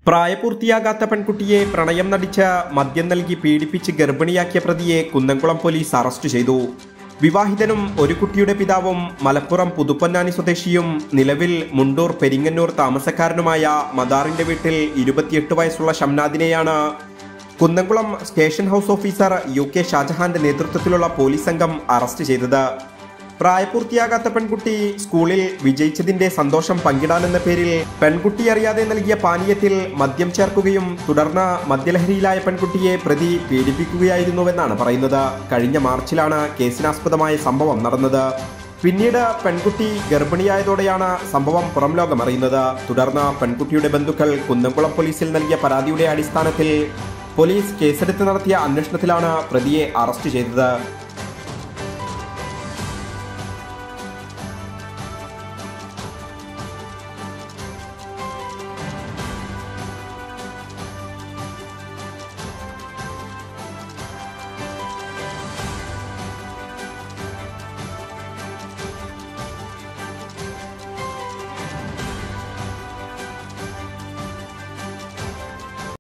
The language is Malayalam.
പ്രായപൂർത്തിയാകാത്ത പെൺകുട്ടിയെ പ്രണയം നടിച്ച് മദ്യം നൽകി പീഡിപ്പിച്ച് ഗർഭിണിയാക്കിയ പ്രതിയെ കുന്നംകുളം പോലീസ് അറസ്റ്റ് ചെയ്തു വിവാഹിതനും ഒരു കുട്ടിയുടെ പിതാവും മലപ്പുറം പുതുപ്പൊന്നാനി സ്വദേശിയും നിലവിൽ മുണ്ടൂർ പെരിങ്ങന്നൂർ താമസക്കാരനുമായ മദാറിന്റെ വീട്ടിൽ ഇരുപത്തിയെട്ട് വയസ്സുള്ള ഷംനാദിനെയാണ് Kunnamkulam station house officer U K ഷാജഹാന്റെ നേതൃത്വത്തിലുള്ള പോലീസ് സംഘം അറസ്റ്റ് ചെയ്തത് പ്രായപൂർത്തിയാകാത്ത പെൺകുട്ടി സ്കൂളിൽ വിജയിച്ചതിന്റെ സന്തോഷം പങ്കിടാനെന്ന പേരിൽ പെൺകുട്ടി അറിയാതെ നൽകിയ പാനീയത്തിൽ മദ്യം ചേർക്കുകയും തുടർന്ന് മദ്യലഹരിയിലായ പെൺകുട്ടിയെ പ്രതി പീഡിപ്പിക്കുകയായിരുന്നുവെന്നാണ് പറയുന്നത് കഴിഞ്ഞ മാർച്ചിലാണ് കേസിനാസ്പദമായ സംഭവം നടന്നത് പിന്നീട് പെൺകുട്ടി ഗർഭിണിയായതോടെയാണ് സംഭവം പുറം ലോകമറിയുന്നത് തുടർന്ന് പെൺകുട്ടിയുടെ ബന്ധുക്കൾ കുന്നംകുളം പോലീസിൽ നൽകിയ പരാതിയുടെ അടിസ്ഥാനത്തിൽ പോലീസ് കേസെടുത്ത് നടത്തിയ അന്വേഷണത്തിലാണ് പ്രതിയെ അറസ്റ്റ് ചെയ്തത്